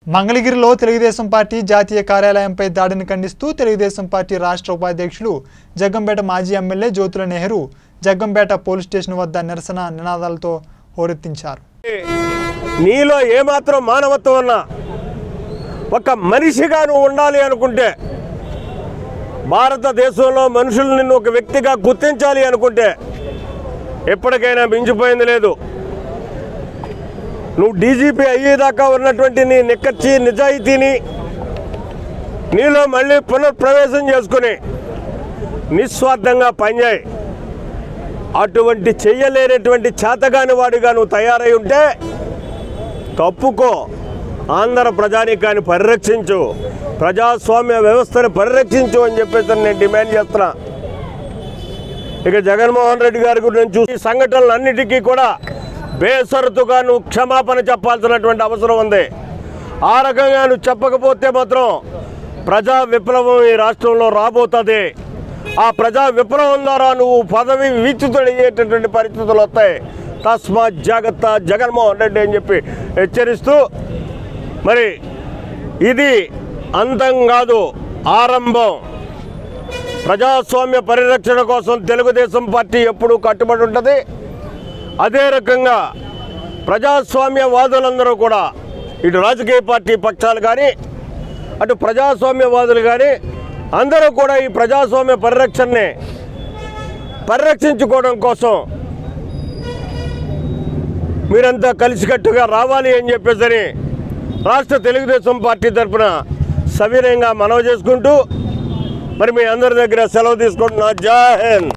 మంగళగిరిలో తెలుగుదేశం పార్టీ జాతీయ కార్యాలయంపై దాడిని ఖండిస్తూ తెలుగుదేశం పార్టీ రాష్ట్ర ఉపాధ్యక్షులు జగ్గంపేట మాజీ MLA Jyothula Nehru Jaggampeta police station వద్ద నిరసన నినాదాలతో హోరెత్తించారు నీలో ఏమాత్రం మానవత్వం ఉన్నా ఒక మనిషిగా నువ్వు ఉండాలి అనుకుంటే భారతదేశంలో మనుషులు నిన్ను ఒక వ్యక్తిగా గుర్తించాలి అనుకుంటే ఎప్పటికైనా మించిపోయింది లేదు నువ్వు డీజీపీ అయ్యేదాకా ఉన్నటువంటి నీ నిక్కచ్చి నిజాయితీని నీలో మళ్ళీ పునఃప్రవేశం చేసుకుని నిస్వార్థంగా పనిచేయి అటువంటి చెయ్యలేనటువంటి చేతగాని వాడిగా నువ్వు తయారై ఉంటే తప్పుకో ఆంధ్ర ప్రజానీకాన్ని పరిరక్షించు ప్రజాస్వామ్య వ్యవస్థను పరిరక్షించు అని చెప్పేసి నేను డిమాండ్ చేస్తున్నా ఇక జగన్మోహన్ రెడ్డి గారి గురించి చూసి ఈ సంఘటనలన్నిటికీ కూడా బేసరతుగా నువ్వు క్షమాపణ చెప్పాల్సినటువంటి అవసరం ఉంది ఆ రకంగా నువ్వు చెప్పకపోతే మాత్రం ప్రజా విప్లవం ఈ రాష్ట్రంలో రాబోతుంది ఆ ప్రజా విప్లవం ద్వారా నువ్వు పదవి వీచుతుడయ్యేటటువంటి పరిస్థితులు వస్తాయి తస్మాత్ జాగ్రత్త జగన్మోహన్ రెడ్డి అని చెప్పి హెచ్చరిస్తూ మరి ఇది అంతం కాదు ఆరంభం ప్రజాస్వామ్య పరిరక్షణ కోసం తెలుగుదేశం పార్టీ ఎప్పుడూ కట్టుబడి ఉంటుంది అదే రకంగా ప్రజాస్వామ్యవాదులందరూ కూడా ఇటు రాజకీయ పార్టీ పక్షాలు కానీ అటు ప్రజాస్వామ్యవాదులు కానీ అందరూ కూడా ఈ ప్రజాస్వామ్య పరిరక్షణని పరిరక్షించుకోవడం కోసం మీరంతా కలిసికట్టుగా రావాలి అని చెప్పేసరి రాష్ట్ర తెలుగుదేశం పార్టీ తరఫున సవినయంగా మనవి చేసుకుంటూ మరి మీ అందరి దగ్గర సెలవు తీసుకుంటున్నా జై హింద్